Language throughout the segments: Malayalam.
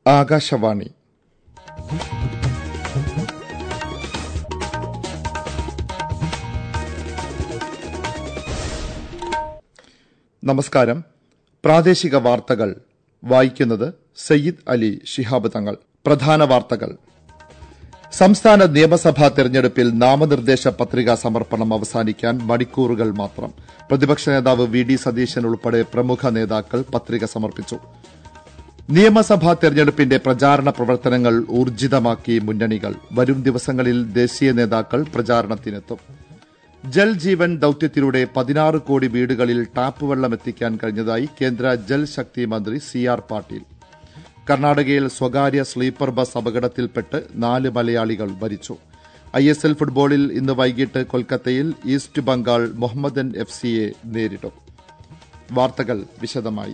ആകാശവാണി നമസ്കാരം പ്രാദേശിക വാർത്തകൾ വായിക്കുന്നത് സയ്യിദ് അലി ശിഹാബ് തങ്ങൾ പ്രധാന വാർത്തകൾ സംസ്ഥാന നിയമസഭാ തെരഞ്ഞെടുപ്പിൽ നാമനിർദ്ദേശ പത്രികാ സമർപ്പണം അവസാനിക്കാൻ മണിക്കൂറുകൾ മാത്രം പ്രതിപക്ഷ നേതാവ് വി ഡി സതീശൻ ഉൾപ്പെടെ പ്രമുഖ നേതാക്കൾ പത്രിക സമർപ്പിച്ചു നിയമസഭാ തെരഞ്ഞെടുപ്പിന്റെ പ്രചാരണ പ്രവർത്തനങ്ങൾ ഊർജിതമാക്കി മുന്നണികൾ വരും ദിവസങ്ങളിൽ ദേശീയ നേതാക്കൾ പ്രചാരണത്തിനെത്തും ജൽ ജീവൻ ദൌത്യത്തിലൂടെ പതിനാറ് കോടി വീടുകളിൽ ടാപ്പ് വെള്ളം എത്തിക്കാൻ കഴിഞ്ഞതായി കേന്ദ്ര ജൽ ശക്തി മന്ത്രി സി ആർ പാട്ടീൽ കർണാടകയിൽ സ്വകാര്യ സ്ലീപ്പർ ബസ് അപകടത്തിൽപ്പെട്ട് നാല് മലയാളികൾ മരിച്ചു ഐ എസ് എൽ ഫുട്ബോളിൽ ഇന്ന് വൈകിട്ട് കൊൽക്കത്തയിൽ ഈസ്റ്റ് ബംഗാൾ മുഹമ്മദൻ എഫ് സിയെ നേരിടും വാർത്തകൾ വിശദമായി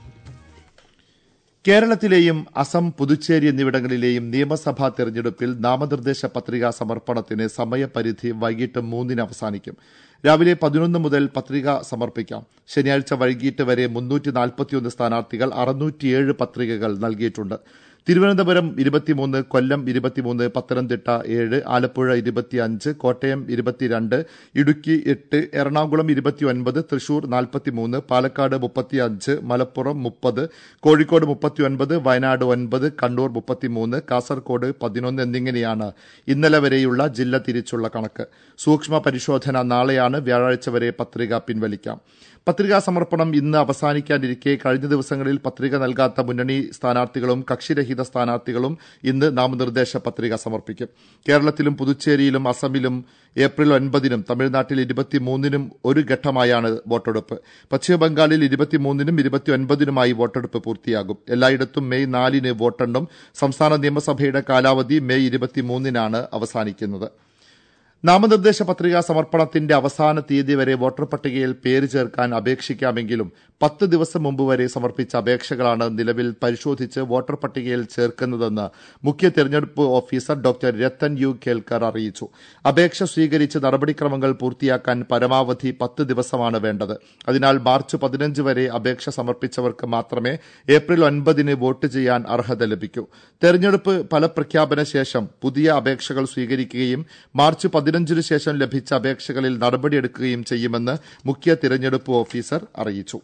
കേരളത്തിലെയും അസം പുതുച്ചേരി എന്നിവിടങ്ങളിലെയും നിയമസഭാ തെരഞ്ഞെടുപ്പിൽ നാമനിർദ്ദേശ പത്രികാ സമർപ്പണത്തിന് സമയപരിധി വൈകിട്ട് മൂന്നിന് അവസാനിക്കും രാവിലെ പതിനൊന്ന് മുതൽ പത്രിക സമർപ്പിക്കാം ശനിയാഴ്ച വൈകിട്ട് വരെ മുന്നൂറ്റി നാൽപ്പത്തിയൊന്ന് സ്ഥാനാർത്ഥികൾ അറുന്നൂറ്റിയേഴ് പത്രികകൾ നൽകിയിട്ടുണ്ട് തിരുവനന്തപുരം ഇരുപത്തിമൂന്ന് കൊല്ലം ഇരുപത്തിമൂന്ന് പത്തനംതിട്ട ഏഴ് ആലപ്പുഴ ഇരുപത്തിയഞ്ച് കോട്ടയം ഇരുപത്തിരണ്ട് ഇടുക്കി എട്ട് എറണാകുളം ഇരുപത്തിയൊൻപത് തൃശൂർ നാൽപ്പത്തിമൂന്ന് പാലക്കാട് മുപ്പത്തിയഞ്ച് മലപ്പുറം മുപ്പത് കോഴിക്കോട് മുപ്പത്തിയൊൻപത് വയനാട് ഒൻപത് കണ്ണൂർ മുപ്പത്തിമൂന്ന് കാസർകോട് പതിനൊന്ന് എന്നിങ്ങനെയാണ് ഇന്നലെ വരെയുള്ള ജില്ല തിരിച്ചുള്ള കണക്ക് സൂക്ഷ്മ പരിശോധന നാളെയാണ് വ്യാഴാഴ്ച വരെ പത്രിക പിൻവലിക്കാം പത്രികാ സമർപ്പണം ഇന്ന് അവസാനിക്കാനിരിക്കെ കഴിഞ്ഞ ദിവസങ്ങളിൽ പത്രിക നൽകാത്ത മുന്നണി സ്ഥാനാർത്ഥികളും കക്ഷിരഹിത സ്ഥാനാർത്ഥികളും ഇന്ന് നാമനിർദ്ദേശ പത്രിക സമർപ്പിക്കും കേരളത്തിലും പുതുച്ചേരിയിലും അസമിലും ഏപ്രിൽ ഒൻപതിനും തമിഴ്നാട്ടിൽ ഇരുപത്തിമൂന്നിനും ഒരു ഘട്ടമായാണ് വോട്ടെടുപ്പ് പശ്ചിമബംഗാളിൽ ഇരുപത്തിമൂന്നിനും ഇരുപത്തിയൊൻപതിനുമായി വോട്ടെടുപ്പ് പൂർത്തിയാകും എല്ലായിടത്തും മെയ് നാലിന് വോട്ടെണ്ണും സംസ്ഥാന നിയമസഭയുടെ കാലാവധി മെയ് ഇരുപത്തിമൂന്നിനാണ് അവസാനിക്കുന്നത് നാമനിർദ്ദേശ പത്രികാ സമർപ്പണത്തിന്റെ അവസാന തീയതി വരെ വോട്ടർ പട്ടികയിൽ പേര് ചേർക്കാൻ അപേക്ഷിക്കാമെങ്കിലും പത്ത് ദിവസം മുമ്പ് വരെ സമർപ്പിച്ച അപേക്ഷകളാണ് നിലവിൽ പരിശോധിച്ച് വോട്ടർ പട്ടികയിൽ ചേർക്കുന്നതെന്ന് മുഖ്യ തെരഞ്ഞെടുപ്പ് officer doctor Rathan U Kelkar അറിയിച്ചു അപേക്ഷ സ്വീകരിച്ച് നടപടിക്രമങ്ങൾ പൂർത്തിയാക്കാൻ പരമാവധി പത്ത് ദിവസമാണ് വേണ്ടത് അതിനാൽ മാർച്ച് പതിനഞ്ച് വരെ അപേക്ഷ സമർപ്പിച്ചവർക്ക് മാത്രമേ ഏപ്രിൽ ഒൻപതിന് വോട്ട് ചെയ്യാൻ അർഹത ലഭിക്കൂ തെരഞ്ഞെടുപ്പ് ഫലപ്രഖ്യാപന ശേഷം പുതിയ അപേക്ഷകൾ സ്വീകരിക്കുകയും മാർച്ച് പതിനഞ്ചിനു ശേഷം ലഭിച്ച അപേക്ഷകളിൽ നടപടിയെടുക്കുകയും ചെയ്യുമെന്ന് മുഖ്യ തിരഞ്ഞെടുപ്പ് ഓഫീസർ അറിയിച്ചു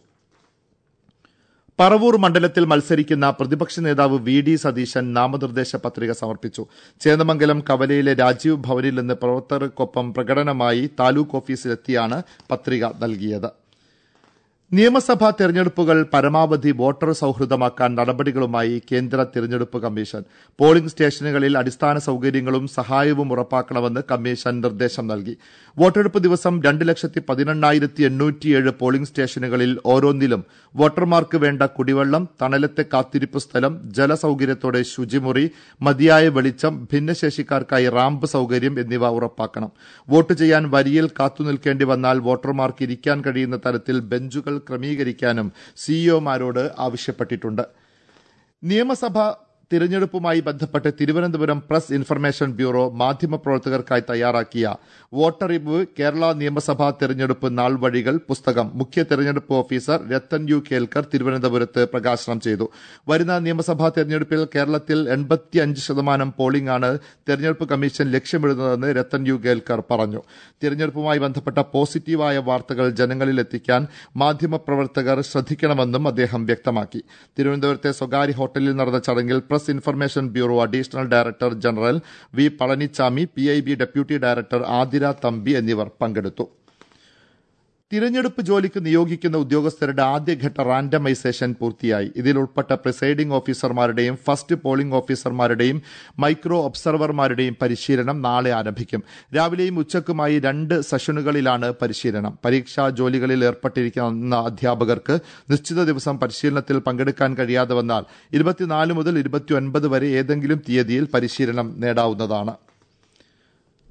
പറവൂർ മണ്ഡലത്തിൽ മത്സരിക്കുന്ന പ്രതിപക്ഷ നേതാവ് വി ഡി സതീശൻ നാമനിർദ്ദേശ പത്രിക സമർപ്പിച്ചു ചേന്നമംഗലം കവലയിലെ രാജീവ് ഭവനിൽ നിന്ന് പ്രവർത്തകർക്കൊപ്പം പ്രകടനമായി താലൂക്ക് ഓഫീസിലെത്തിയാണ് പത്രിക നൽകിയത് നിയമസഭാ തെരഞ്ഞെടുപ്പുകൾ പരമാവധി വോട്ടർ സൌഹൃദമാക്കാൻ നടപടികളുമായി കേന്ദ്ര തിരഞ്ഞെടുപ്പ് കമ്മീഷൻ പോളിംഗ് സ്റ്റേഷനുകളിൽ അടിസ്ഥാന സൌകര്യങ്ങളും സഹായവും ഉറപ്പാക്കണമെന്ന് കമ്മീഷൻ നിർദ്ദേശം നൽകി വോട്ടെടുപ്പ് ദിവസം രണ്ട് ലക്ഷത്തി പതിനെണ്ണായിരത്തി എണ്ണൂറ്റിയേഴ് പോളിംഗ് സ്റ്റേഷനുകളിൽ ഓരോന്നിലും വോട്ടർമാർക്ക് വേണ്ട കുടിവെള്ളം തണലത്തെ കാത്തിരിപ്പ് സ്ഥലം ജലസൌകര്യത്തോടെ ശുചിമുറി മതിയായ വെളിച്ചം ഭിന്നശേഷിക്കാർക്കായി റാമ്പ് സൌകര്യം എന്നിവ ഉറപ്പാക്കണം വോട്ട് ചെയ്യാൻ വരിയിൽ കാത്തുനിൽക്കേണ്ടി വന്നാൽ വോട്ടർമാർക്ക് ഇരിക്കാൻ കഴിയുന്ന തരത്തിൽ ബെഞ്ചുകൾ ക്രമീകരിക്കാനും സിഇഒമാരോട് ആവശ്യപ്പെട്ടിട്ടുണ്ട് നിയമസഭ തിരഞ്ഞെടുപ്പുമായി ബന്ധപ്പെട്ട് തിരുവനന്തപുരം പ്രസ് ഇൻഫർമേഷൻ ബ്യൂറോ മാധ്യമപ്രവർത്തകർക്കായി തയ്യാറാക്കിയ വോട്ടറിവ് കേരള നിയമസഭാ തെരഞ്ഞെടുപ്പ് നാൾ വഴികൾ പുസ്തകം മുഖ്യ തെരഞ്ഞെടുപ്പ് ഓഫീസർ രത്തൻ യു കേൽക്കർ തിരുവനന്തപുരത്ത് പ്രകാശനം ചെയ്തു വരുന്ന നിയമസഭാ തെരഞ്ഞെടുപ്പിൽ കേരളത്തിൽ എൺപത്തിയഞ്ച് ശതമാനം പോളിംഗ് ആണ് തെരഞ്ഞെടുപ്പ് കമ്മീഷൻ ലക്ഷ്യമിടുന്നതെന്ന് രത്തൻ യു കേൽക്കർ പറഞ്ഞു തിരഞ്ഞെടുപ്പുമായി ബന്ധപ്പെട്ട പോസിറ്റീവായ വാർത്തകൾ ജനങ്ങളിൽ എത്തിക്കാൻ മാധ്യമപ്രവർത്തകർ ശ്രദ്ധിക്കണമെന്നും അദ്ദേഹം വ്യക്തമാക്കി തിരുവനന്തപുരത്തെ സ്വകാര്യ ഹോട്ടലിൽ നടന്ന ചടങ്ങിൽ press information bureau additional director general V Palanichami P I B deputy director Athira Thampi എന്നിവർ പങ്കെടുത്തു തിരഞ്ഞെടുപ്പ് ജോലിക്ക് നിയോഗിക്കുന്ന ഉദ്യോഗസ്ഥരുടെ ആദ്യഘട്ട റാൻഡമൈസേഷൻ പൂർത്തിയായി ഇതിൽ ഉൾപ്പെട്ട പ്രിസൈഡിംഗ് ഓഫീസർമാരുടെയും ഫസ്റ്റ് പോളിംഗ് ഓഫീസർമാരുടെയും മൈക്രോ ഒബ്സർവർമാരുടെയും പരിശീലനം നാളെ ആരംഭിക്കും രാവിലെയും ഉച്ചക്കുമായി രണ്ട് സെഷനുകളിലാണ് പരിശീലനം പരീക്ഷാ ജോലികളിൽ ഏർപ്പെട്ടിരിക്കുന്ന അധ്യാപകർക്ക് നിശ്ചിത ദിവസം പരിശീലനത്തിൽ പങ്കെടുക്കാൻ കഴിയാതെ വന്നാൽ ഇരുപത്തിനാല് മുതൽ ഇരുപത്തിയൊൻപത് വരെ ഏതെങ്കിലും തീയതിയിൽ പരിശീലനം നേടാവുന്നതാണ്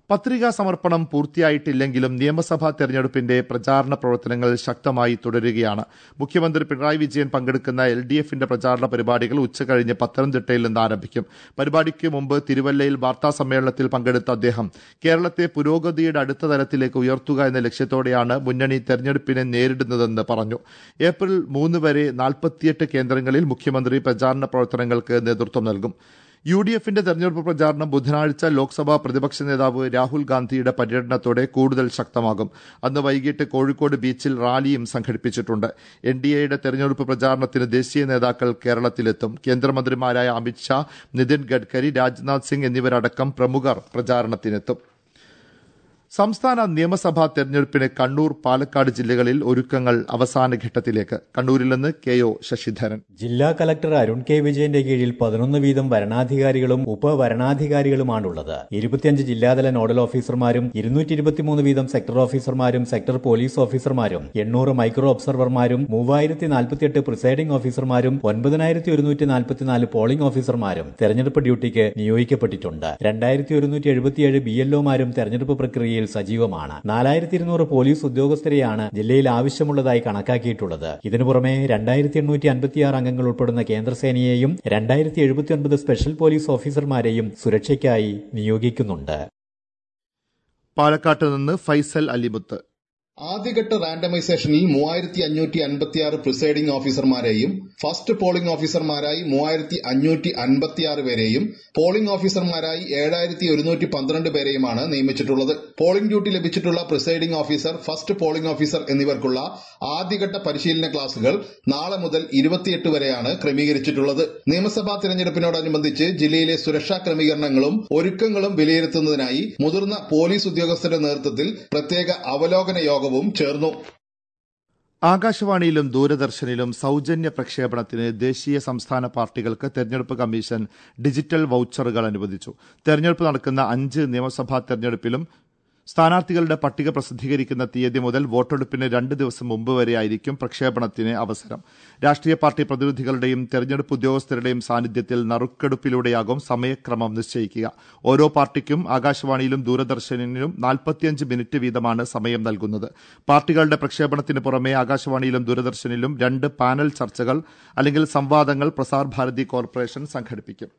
പത്രികാ സമർപ്പണം പൂർത്തിയായിട്ടില്ലെങ്കിലും നിയമസഭാ തെരഞ്ഞെടുപ്പിന്റെ പ്രചാരണ പ്രവർത്തനങ്ങൾ ശക്തമായി തുടരുകയാണ് മുഖ്യമന്ത്രി പിണറായി വിജയൻ പങ്കെടുക്കുന്ന എൽ ഡി എഫിന്റെ പ്രചാരണ പരിപാടികൾ ഉച്ചകഴിഞ്ഞ് പത്തനംതിട്ടയിൽ നിന്ന് ആരംഭിക്കും പരിപാടിക്ക് മുമ്പ് തിരുവല്ലയിൽ വാർത്താ സമ്മേളനത്തിൽ പങ്കെടുത്ത അദ്ദേഹം കേരളത്തെ പുരോഗതിയുടെ അടുത്ത തലത്തിലേക്ക് ഉയർത്തുക എന്ന ലക്ഷ്യത്തോടെയാണ് മുന്നണി തെരഞ്ഞെടുപ്പിനെ നേരിടുന്നതെന്ന് പറഞ്ഞു ഏപ്രിൽ മൂന്ന് വരെ നാൽപ്പത്തിയെട്ട് കേന്ദ്രങ്ങളിൽ മുഖ്യമന്ത്രി പ്രചാരണ പ്രവർത്തനങ്ങൾക്ക് നേതൃത്വം നൽകും യു ഡി എഫിന്റെ തെരഞ്ഞെടുപ്പ് പ്രചാരണം ബുധനാഴ്ച ലോക്സഭാ പ്രതിപക്ഷ നേതാവ് രാഹുൽ ഗാന്ധിയുടെ പര്യടനത്തോടെ കൂടുതൽ ശക്തമാകും അന്ന് വൈകിട്ട് കോഴിക്കോട് ബീച്ചിൽ റാലിയും സംഘടിപ്പിച്ചിട്ടുണ്ട് എൻ ഡി എയുടെ തെരഞ്ഞെടുപ്പ് പ്രചാരണത്തിന് ദേശീയ നേതാക്കൾ കേരളത്തിലെത്തും കേന്ദ്രമന്ത്രിമാരായ അമിത്ഷാ നിതിൻ ഗഡ്കരി രാജ്നാഥ് സിംഗ് എന്നിവരടക്കം പ്രമുഖർ പ്രചാരണത്തിനെത്തും സംസ്ഥാന നിയമസഭാ തെരഞ്ഞെടുപ്പിന് കണ്ണൂർ പാലക്കാട് ജില്ലകളിൽ ഒരുക്കങ്ങൾ അവസാന ഘട്ടത്തിലേക്ക് കണ്ണൂരിൽ നിന്ന് കെ ഒ ശശിധരൻ ജില്ലാ കലക്ടർ അരുൺ കെ വിജയന്റെ കീഴിൽ പതിനൊന്ന് വീതം വരണാധികാരികളും ഉപവരണാധികാരികളുമാണുള്ളത് ഇരുപത്തിയഞ്ച് ജില്ലാതല നോഡൽ ഓഫീസർമാരും ഇരുന്നൂറ്റി ഇരുപത്തിമൂന്ന് വീതം സെക്ടർ ഓഫീസർമാരും സെക്ടർ പോലീസ് ഓഫീസർമാരും എണ്ണൂറ് മൈക്രോ ഒബ്സർവർമാരും മൂവായിരത്തി നാൽപ്പത്തിയെട്ട് പ്രിസൈഡിംഗ് ഓഫീസർമാരും ഒൻപതിനായിരത്തി ഒരുന്നൂറ്റി നാൽപ്പത്തിനാല് പോളിംഗ് ഓഫീസർമാരും തെരഞ്ഞെടുപ്പ് ഡ്യൂട്ടിക്ക് നിയോഗിക്കപ്പെട്ടിട്ടുണ്ട് രണ്ടായിരത്തി ഒരുന്നൂറ്റി എഴുപത്തിയേഴ് ബി എൽഒമാരും തെരഞ്ഞെടുപ്പ് പ്രക്രിയയിൽ സജീവമാണ് നാലായിരത്തി ഇരുന്നൂറ് പോലീസ് ഉദ്യോഗസ്ഥരെയാണ് ജില്ലയിൽ ആവശ്യമുള്ളതായി കണക്കാക്കിയിട്ടുള്ളത് ഇതിനു പുറമെ രണ്ടായിരത്തി എണ്ണൂറ്റി അൻപത്തിയാറ് അംഗങ്ങൾ ഉൾപ്പെടുന്ന കേന്ദ്രസേനയെയും രണ്ടായിരത്തി എഴുപത്തിയൊൻപത് സ്പെഷ്യൽ പോലീസ് ഓഫീസർമാരെയും സുരക്ഷയ്ക്കായി നിയോഗിക്കുന്നുണ്ട് പാലക്കാട്ട് നിന്ന് ഫൈസൽ അലിമുത്ത് ആദ്യഘട്ട റാൻഡമൈസേഷനിൽ മൂവായിരത്തി അഞ്ഞൂറ്റി അൻപത്തിയാറ് പ്രിസൈഡിംഗ് ഓഫീസർമാരെയും ഫസ്റ്റ് പോളിംഗ് ഓഫീസർമാരായി മൂവായിരത്തി അഞ്ഞൂറ്റി അൻപത്തിയാറ് പേരെയും പോളിംഗ് ഓഫീസർമാരായി ഏഴായിരത്തി ഒരുന്നൂറ്റി പന്ത്രണ്ട് പേരെയുമാണ് നിയമിച്ചിട്ടുള്ളത് പോളിംഗ് ഡ്യൂട്ടി ലഭിച്ചിട്ടുള്ള presiding officer first polling officer എന്നിവർക്കുള്ള ആദ്യഘട്ട പരിശീലന ക്ലാസുകൾ നാളെ മുതൽ ഇരുപത്തിയെട്ട് വരെയാണ് ക്രമീകരിച്ചിട്ടുള്ളത് നിയമസഭാ തിരഞ്ഞെടുപ്പിനോടനുബന്ധിച്ച് ജില്ലയിലെ സുരക്ഷാ ക്രമീകരണങ്ങളും ഒരുക്കങ്ങളും വിലയിരുത്തുന്നതിനായി മുതിർന്ന പോലീസ് ഉദ്യോഗസ്ഥരുടെ നേതൃത്വത്തിൽ പ്രത്യേക അവലോകന യോഗവും ചേർന്നു ആകാശവാണിയിലും ദൂരദർശനിലും സൌജന്യ പ്രക്ഷേപണത്തിന് ദേശീയ സംസ്ഥാന പാർട്ടികൾക്ക് തെരഞ്ഞെടുപ്പ് കമ്മീഷൻ ഡിജിറ്റൽ വൌച്ചറുകൾ അനുവദിച്ചു തെരഞ്ഞെടുപ്പ് നടക്കുന്ന അഞ്ച് നിയമസഭാ തെരഞ്ഞെടുപ്പിലും സ്ഥാനാർത്ഥികളുടെ പട്ടിക പ്രസിദ്ധീകരിക്കുന്ന തീയതി മുതൽ വോട്ടെടുപ്പിന് രണ്ട് ദിവസം മുമ്പ് വരെയായിരിക്കും പ്രക്ഷേപണത്തിന് അവസരം രാഷ്ട്രീയ പാർട്ടി പ്രതിനിധികളുടെയും തെരഞ്ഞെടുപ്പ് ഉദ്യോഗസ്ഥരുടെയും സാന്നിധ്യത്തിൽ നറുക്കെടുപ്പിലൂടെയാകും സമയക്രമം നിശ്ചയിക്കുക ഓരോ പാർട്ടിക്കും ആകാശവാണിയിലും ദൂരദർശനിലും നാൽപ്പത്തിയഞ്ച് മിനിറ്റ് വീതമാണ് സമയം നൽകുന്നത് പാർട്ടികളുടെ പ്രക്ഷേപണത്തിന് പുറമെ ആകാശവാണിയിലും ദൂരദർശനിലും രണ്ട് പാനൽ ചർച്ചകൾ അല്ലെങ്കിൽ സംവാദങ്ങൾ പ്രസാർ ഭാരതി കോർപ്പറേഷൻ സംഘടിപ്പിക്കും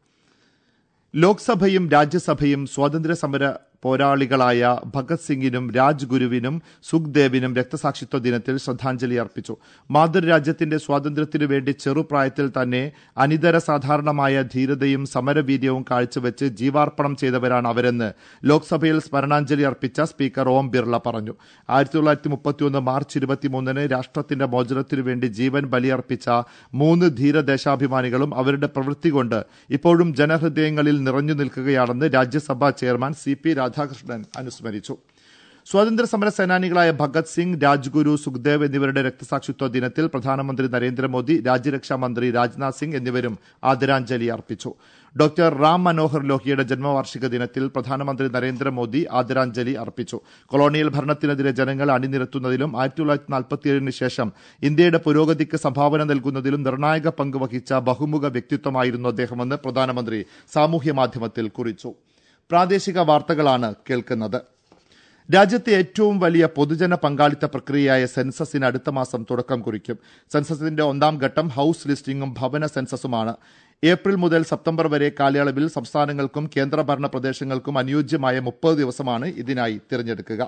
ലോക്സഭയും രാജ്യസഭയും സ്വാതന്ത്ര്യ സമര പോരാളികളായ ഭഗത് സിംഗിനും രാജ്ഗുരുവിനും സുഖ്ദേവിനും രക്തസാക്ഷിത്വ ദിനത്തിൽ ശ്രദ്ധാഞ്ജലി അർപ്പിച്ചു മാതൃരാജ്യത്തിന്റെ സ്വാതന്ത്ര്യത്തിനു വേണ്ടി ചെറുപ്രായത്തിൽ തന്നെ അനിതര സാധാരണമായ ധീരതയും സമരവീര്യവും കാഴ്ചവെച്ച് ജീവാർപ്പണം ചെയ്തവരാണ് അവരെന്ന് ലോക്സഭയിൽ സ്മരണാഞ്ജലി അർപ്പിച്ച സ്പീക്കർ ഓം ബിർള പറഞ്ഞു ആയിരത്തി തൊള്ളായിരത്തി മുപ്പത്തിയൊന്ന് മാർച്ച് ഇരുപത്തിമൂന്നിന് രാഷ്ട്രത്തിന്റെ മോചനത്തിനു വേണ്ടി ജീവൻ ബലിയർപ്പിച്ച മൂന്ന് ധീരദേശാഭിമാനികളും അവരുടെ പ്രവൃത്തി കൊണ്ട് ഇപ്പോഴും ജനഹൃദയങ്ങളിൽ നിറഞ്ഞു നിൽക്കുകയാണെന്ന് രാജ്യസഭാ ചെയർമാൻ സി പി രാധാകൃഷ്ണൻ അനുസ്മരിച്ചു സ്വാതന്ത്ര്യ സമര സേനാനികളായ ഭഗത് സിംഗ് രാജ്ഗുരു സുഖ്ദേവ് എന്നിവരുടെ രക്തസാക്ഷിത്വ ദിനത്തിൽ പ്രധാനമന്ത്രി നരേന്ദ്രമോദി രാജ്യരക്ഷാ മന്ത്രി രാജ്നാഥ് സിംഗ് എന്നിവരും ആദരാഞ്ജലി അർപ്പിച്ചു ഡോക്ടർ റാം മനോഹർ ലോഹിയുടെ ജന്മവാർഷിക ദിനത്തിൽ പ്രധാനമന്ത്രി നരേന്ദ്രമോദി ആദരാഞ്ജലി അർപ്പിച്ചു കൊളോണിയൽ ഭരണത്തിനെതിരെ ജനങ്ങൾ അണിനിരത്തുന്നതിലും ആയിരത്തി തൊള്ളായിരത്തി നാൽപ്പത്തിയേഴിന് ശേഷം ഇന്ത്യയുടെ പുരോഗതിക്ക് സംഭാവന നൽകുന്നതിലും നിർണായക പങ്ക് വഹിച്ച ബഹുമുഖ വ്യക്തിത്വമായിരുന്നു അദ്ദേഹമെന്ന് പ്രധാനമന്ത്രി സാമൂഹ്യ മാധ്യമത്തിൽ കുറിച്ചു പ്രാദേശിക വാർത്തകളാണ് കേൾക്കുന്നത് രാജ്യത്തെ ഏറ്റവും വലിയ പൊതുജന പങ്കാളിത്ത പ്രക്രിയയായ സെൻസസിന് അടുത്ത മാസം തുടക്കം കുറിക്കും സെൻസസിന്റെ ഒന്നാം ഘട്ടം ഹൌസ് ലിസ്റ്റിംഗും ഭവന സെൻസസുമാണ് ഏപ്രിൽ മുതൽ സെപ്റ്റംബർ വരെ കാലയളവിൽ സംസ്ഥാനങ്ങൾക്കും കേന്ദ്രഭരണ പ്രദേശങ്ങൾക്കും അനുയോജ്യമായ മുപ്പത് ദിവസമാണ് ഇതിനായി തിരഞ്ഞെടുക്കുക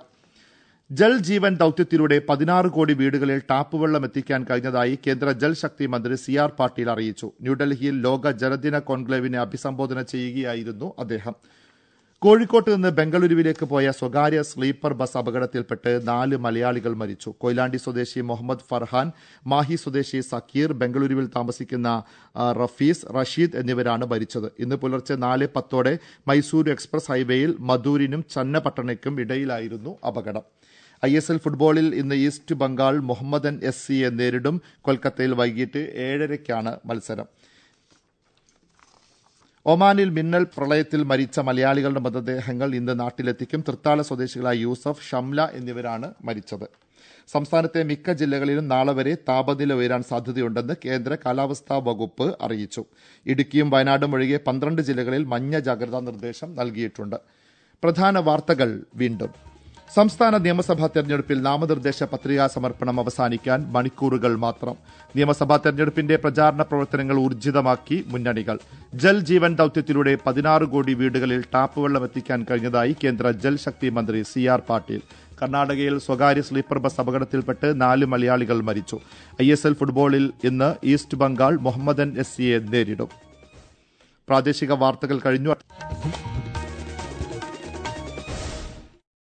ജൽ ജീവൻ ദൌത്യത്തിലൂടെ പതിനാറ് കോടി വീടുകളിൽ ടാപ്പ് വെള്ളം എത്തിക്കാൻ കഴിഞ്ഞതായി കേന്ദ്ര ജൽശക്തി മന്ത്രി സി ആർ പാട്ടീൽ അറിയിച്ചു ന്യൂഡൽഹിയിൽ ലോക ജലദിന കോൺക്ലേവിനെ അഭിസംബോധന ചെയ്യുകയായിരുന്നു അദ്ദേഹം കോഴിക്കോട്ട് നിന്ന് ബംഗളൂരുവിലേക്ക് പോയ സ്വകാര്യ സ്ലീപ്പർ ബസ് അപകടത്തിൽപ്പെട്ട് നാല് മലയാളികൾ മരിച്ചു കൊയിലാണ്ടി സ്വദേശി മുഹമ്മദ് ഫർഹാൻ മാഹി സ്വദേശി സക്കീർ ബംഗളൂരുവിൽ താമസിക്കുന്ന റഫീസ് റഷീദ് എന്നിവരാണ് മരിച്ചത് ഇന്ന് പുലർച്ചെ നാല് പത്തോടെ മൈസൂരു എക്സ്പ്രസ് ഹൈവേയിൽ മധൂരിനും ചന്നപട്ടണയ്ക്കും ഇടയിലായിരുന്നു അപകടം ഐ എസ് എൽ ഫുട്ബോളിൽ ഇന്ന് ഈസ്റ്റ് ബംഗാൾ മുഹമ്മദൻ എസ് സിയെ നേരിടും കൊൽക്കത്തയിൽ വൈകിട്ട് ഏഴരയ്ക്കാണ് മത്സരം ഒമാനിൽ മിന്നൽ പ്രളയത്തിൽ മരിച്ച മലയാളികളുടെ മൃതദേഹങ്ങൾ ഇന്ന് നാട്ടിലെത്തിക്കും തൃത്താല സ്വദേശികളായ യൂസഫ് ഷംല എന്നിവരാണ് മരിച്ചത് സംസ്ഥാനത്തെ മിക്ക ജില്ലകളിലും നാളെ വരെ താപനില ഉയരാൻ സാധ്യതയുണ്ടെന്ന് കേന്ദ്ര കാലാവസ്ഥാ വകുപ്പ് അറിയിച്ചു ഇടുക്കിയും വയനാടും ഒഴികെ പന്ത്രണ്ട് ജില്ലകളിൽ മഞ്ഞ ജാഗ്രതാ നിർദ്ദേശം നൽകിയിട്ടുണ്ട് പ്രധാന വാർത്തകൾ വീണ്ടും സംസ്ഥാന നിയമസഭാ തെരഞ്ഞെടുപ്പിൽ നാമനിർദ്ദേശ പത്രികാ സമർപ്പണം അവസാനിക്കാൻ മണിക്കൂറുകൾ മാത്രം നിയമസഭാ തെരഞ്ഞെടുപ്പിന്റെ പ്രചാരണ പ്രവർത്തനങ്ങൾ ഊർജിതമാക്കി മുന്നണികൾ ജൽ ജീവൻ ദൌത്യത്തിലൂടെ പതിനാറ് കോടി വീടുകളിൽ ടാപ്പ് വെള്ളം എത്തിക്കാൻ കഴിഞ്ഞതായി കേന്ദ്ര ജൽശക്തി മന്ത്രി സി ആർ പാട്ടീൽ കർണാടകയിൽ സ്വകാര്യ സ്ലീപ്പർ ബസ് അപകടത്തിൽപ്പെട്ട് നാല് മലയാളികൾ മരിച്ചു ഐ എസ് എൽ ഫുട്ബോളിൽ ഇന്ന് ഈസ്റ്റ് ബംഗാൾ മുഹമ്മദൻ എസ് സിയെ നേരിടും പ്രാദേശിക വാർത്തകൾ കഴിഞ്ഞു